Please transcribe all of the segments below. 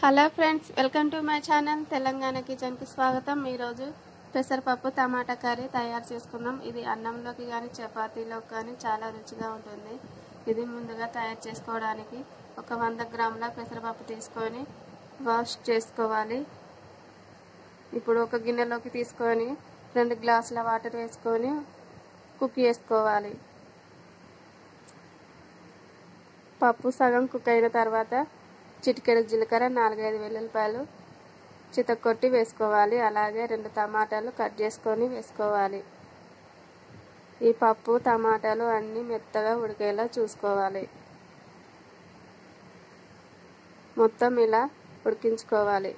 hello friends welcome to my channel Telangana కిచెన్కి స్వాగతం ఈరోజు పెసరపప్పు టమాటా కర్రీ తయారు చేసుకుందాం ఇది అన్నంలోకి కానీ చపాతీలోకి కానీ చాలా రుచిగా ఉంటుంది ఇది ముందుగా తయారు చేసుకోవడానికి ఒక వంద గ్రాముల పెసరపప్పు తీసుకొని వాష్ చేసుకోవాలి ఇప్పుడు ఒక గిన్నెలోకి తీసుకొని రెండు గ్లాసుల వాటర్ వేసుకొని కుక్ చేసుకోవాలి పప్పు సగం కుక్ అయిన తర్వాత చిటికెడు జీలకర్ర నాలుగైదు వెల్లుల్లిపాయలు చితకొట్టి వేసుకోవాలి అలాగే రెండు టమాటాలు కట్ చేసుకొని వేసుకోవాలి ఈ పప్పు టమాటాలు అన్నీ మెత్తగా ఉడికేలా చూసుకోవాలి మొత్తం ఇలా ఉడికించుకోవాలి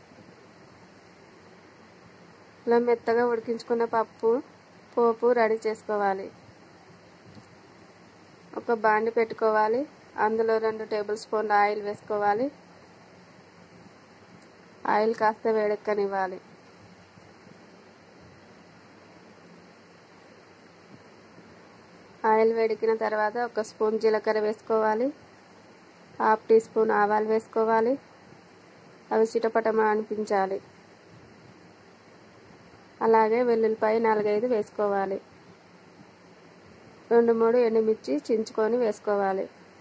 ఇలా మెత్తగా ఉడికించుకున్న పప్పు పోపు రెడీ చేసుకోవాలి ఒక బాండి పెట్టుకోవాలి అందులో రెండు టేబుల్ స్పూన్ల ఆయిల్ వేసుకోవాలి ఆయిల్ కాస్త వేడెక్కనివ్వాలి ఆయిల్ వేడికిన తర్వాత ఒక స్పూన్ జీలకర్ర వేసుకోవాలి హాఫ్ టీ స్పూన్ ఆవాలు వేసుకోవాలి అవి చిటపటమ అనిపించాలి అలాగే వెల్లుల్లిపాయ నాలుగైదు వేసుకోవాలి రెండు మూడు ఎండుమిర్చి చించుకొని వేసుకోవాలి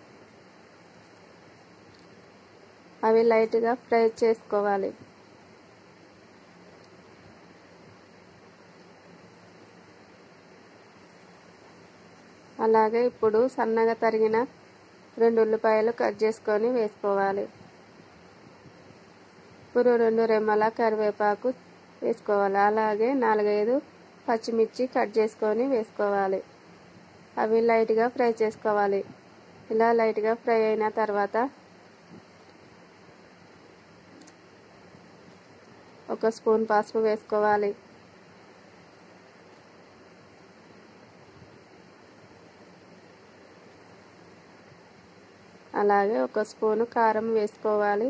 అవి లైట్గా ఫ్రై చేసుకోవాలి అలాగే ఇప్పుడు సన్నగా తరిగిన రెండు ఉల్లిపాయలు కట్ చేసుకొని వేసుకోవాలి ఇప్పుడు రెండు రెమ్మల కరివేపాకు వేసుకోవాలి అలాగే నాలుగైదు పచ్చిమిర్చి కట్ చేసుకొని వేసుకోవాలి అవి లైట్గా ఫ్రై చేసుకోవాలి ఇలా లైట్గా ఫ్రై అయిన తర్వాత ఒక స్పూన్ పసుపు వేసుకోవాలి అలాగే ఒక స్పూను కారం వేసుకోవాలి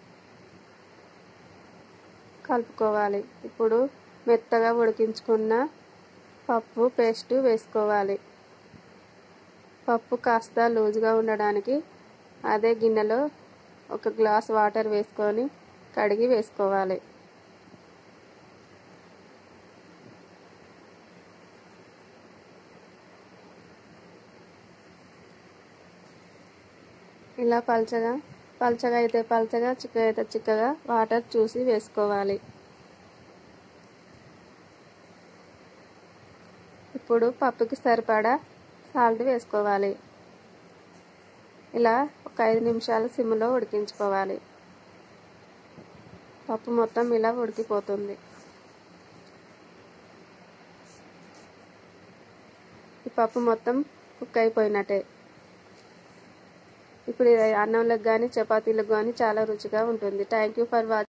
కలుపుకోవాలి ఇప్పుడు మెత్తగా ఉడికించుకున్న పప్పు పేస్ట్ వేసుకోవాలి పప్పు కాస్త లూజ్గా ఉండడానికి అదే గిన్నెలో ఒక గ్లాస్ వాటర్ వేసుకొని కడిగి వేసుకోవాలి ఇలా పల్చగా పల్చగా అయితే పల్చగా చిక్కగా అయితే చిక్కగా వాటర్ చూసి వేసుకోవాలి ఇప్పుడు పప్పుకి సరిపడా సాల్ట్ వేసుకోవాలి ఇలా ఒక ఐదు నిమిషాలు సిమ్లో ఉడికించుకోవాలి పప్పు మొత్తం ఇలా ఉడికిపోతుంది ఈ పప్పు మొత్తం కుక్ అయిపోయినట్టే ఇప్పుడు అన్నంలకు కానీ చపాతీలకు కానీ చాలా రుచిగా ఉంటుంది థ్యాంక్ యూ ఫర్ వాచింగ్